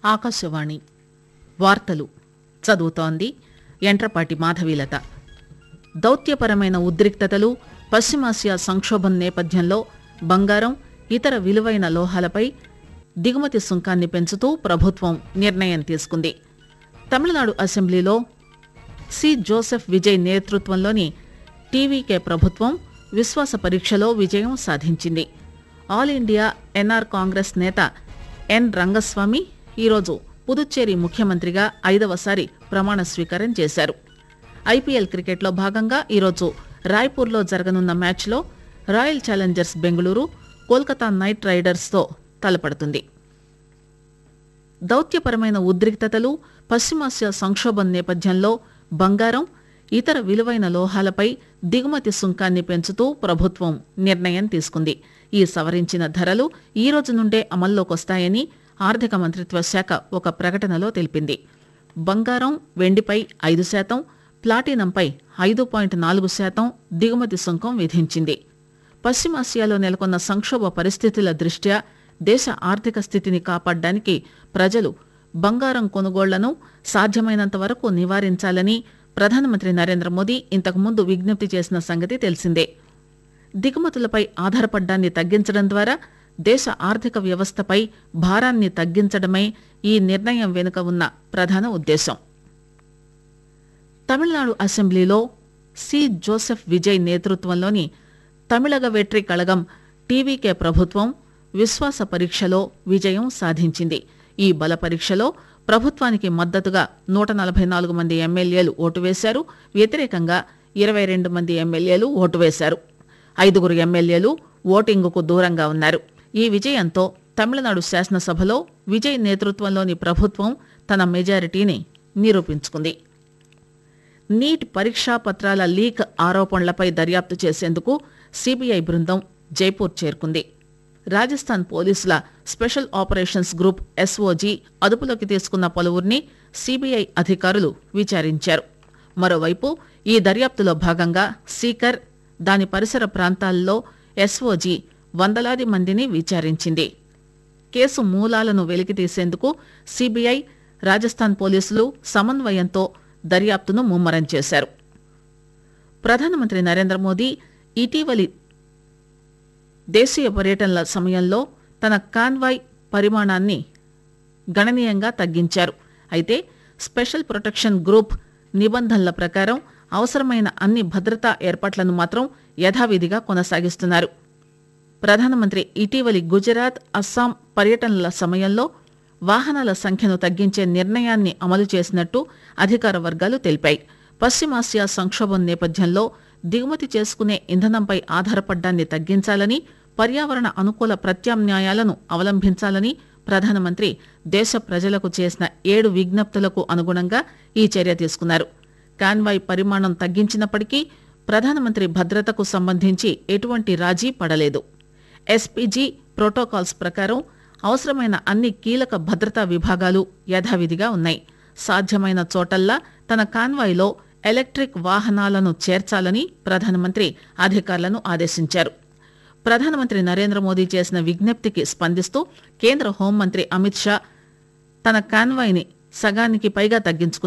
ఆకాశవాణి వార్తలు చదువుతోంది ఎంట్రపాటి మాధవీలత దౌత్యపరమైన ఉద్రిక్తతలు పశ్చిమాసియా సంక్షోభం నేపథ్యంలో బంగారం ఇతర విలువైన లోహాలపై దిగుమతి సుంకాన్ని పెంచుతూ ప్రభుత్వం నిర్ణయం తీసుకుంది తమిళనాడు అసెంబ్లీలో సి జోసెఫ్ విజయ్ నేతృత్వంలోని టీవీకే ప్రభుత్వం విశ్వాస పరీక్షలో విజయం సాధించింది ఆల్ ఇండియా ఎన్ఆర్ కాంగ్రెస్ నేత ఎన్ రంగస్వామి ఈరోజు పుదుచ్చేరి ముఖ్యమంత్రిగా ఐదవసారి ప్రమాణ స్వీకారం చేశారు ఐపీఎల్ క్రికెట్లో భాగంగా ఈరోజు రాయ్పూర్లో జరగనున్న మ్యాచ్లో Royal Challengers Bengaluru Kolkata Knight రైడర్స్తో తలపడుతుంది దౌత్యపరమైన ఉద్రిక్తతలు పశ్చిమాసియా సంక్షోభం నేపథ్యంలో బంగారం ఇతర విలువైన లోహాలపై దిగుమతి సుంకాన్ని పెంచుతూ ప్రభుత్వం నిర్ణయం తీసుకుంది ఈ సవరించిన ధరలు ఈ రోజు నుండే అమల్లోకొస్తాయని ఆర్థిక మంత్రిత్వ శాఖ ఒక ప్రకటనలో తెలిపింది బంగారం వెండిపై ఐదు శాతం ప్లాటినంపై ఐదు పాయింట్ నాలుగు శాతం దిగుమతి సుంకం విధించింది పశ్చిమాసియాలో నెలకొన్న సంక్షోభ పరిస్థితుల దృష్ట్యా దేశ ఆర్థిక స్థితిని కాపాడడానికి ప్రజలు బంగారం కొనుగోళ్లను సాధ్యమైనంత వరకు నివారించాలని ప్రధానమంత్రి నరేంద్ర మోదీ ఇంతకుముందు విజ్ఞప్తి చేసిన సంగతి తెలిసిందే దిగుమతులపై ఆధారపడ్డాన్ని తగ్గించడం ద్వారా దేశ ఆర్థిక వ్యవస్థపై భారాన్ని తగ్గించడమే ఈ నిర్ణయం వెనుక ఉన్న ప్రధాన ఉద్దేశం తమిళనాడు అసెంబ్లీలో సి జోసెఫ్ విజయ్ నేతృత్వంలోని తమిళగ వెట్రి కళగం టీవీకే ప్రభుత్వం విశ్వాస పరీక్షలో విజయం సాధించింది ఈ బల పరీక్షలో ప్రభుత్వానికి మద్దతుగా నూట నలభై నాలుగు మంది ఎమ్మెల్యేలు ఓటు వేశారు వ్యతిరేకంగా ఇరవై రెండు మంది ఎమ్మెల్యేలు ఓటు వేశారు ఐదుగురు ఎమ్మెల్యేలు ఓటింగుకు దూరంగా ఉన్నారు ఈ విజయంతో తమిళనాడు శాసనసభలో విజయ్ నేతృత్వంలోని ప్రభుత్వం తన మెజారిటీని నిరూపించుకుంది నీట్ పరీక్షా పత్రాల లీక్ ఆరోపణలపై దర్యాప్తు చేసేందుకు సిబిఐ బృందం జైపూర్ చేరుకుంది రాజస్థాన్ పోలీసుల స్పెషల్ ఆపరేషన్స్ గ్రూప్ ఎస్ఓజీ అదుపులోకి తీసుకున్న పలువురిని సిబిఐ అధికారులు విచారించారు మరోవైపు ఈ దర్యాప్తులో భాగంగా సీకర్ దాని పరిసర ప్రాంతాల్లో ఎస్ఓజీ వందలాది మందిని విచారించింది కేసు మూలాలను వెలికితీసేందుకు సిబిఐ రాజస్థాన్ పోలీసులు సమన్వయంతో దర్యాప్తును ముమ్మరం చేశారు ప్రధానమంత్రి నరేంద్ర మోదీ ఇటీవలి దేశీయ పర్యటనల సమయంలో తన కాన్వాయ్ పరిమాణాన్ని గణనీయంగా తగ్గించారు అయితే స్పెషల్ ప్రొటెక్షన్ గ్రూప్ నిబంధనల ప్రకారం అవసరమైన అన్ని భద్రతా ఏర్పాట్లను మాత్రం యథావిధిగా కొనసాగిస్తున్నారు ప్రధానమంత్రి ఇటీవలి గుజరాత్ అస్సాం పర్యటనల సమయంలో వాహనాల సంఖ్యను తగ్గించే నిర్ణయాన్ని అమలు చేసినట్టు అధికార వర్గాలు తెలిపాయి పశ్చిమాసియా సంక్షోభం నేపథ్యంలో దిగుమతి చేసుకునే ఇంధనంపై ఆధారపడ్డాన్ని తగ్గించాలని పర్యావరణ అనుకూల ప్రత్యామ్నాయాలను అవలంబించాలని ప్రధానమంత్రి దేశ ప్రజలకు చేసిన ఏడు విజ్ఞప్తులకు అనుగుణంగా ఈ చర్య తీసుకున్నారు కాన్వాయ్ పరిమాణం తగ్గించినప్పటికీ ప్రధానమంత్రి భద్రతకు సంబంధించి ఎటువంటి రాజీ పడలేదు ఎస్పీజీ ప్రోటోకాల్స్ ప్రకారం అవసరమైన అన్ని కీలక భద్రతా విభాగాలు యథావిధిగా ఉన్నాయి సాధ్యమైన చోటల్లా తన కాన్వాయ్లో ఎలక్ట్రిక్ వాహనాలను చేర్చాలని ప్రధానమంత్రి అధికారులను ఆదేశించారు ప్రధానమంత్రి నరేంద్ర మోదీ చేసిన విజ్ఞప్తికి స్పందిస్తూ కేంద్ర హోంమంత్రి అమిత్ షా తన కాన్వాయ్ని సగానికి పైగా తగ్గించుకున్నారు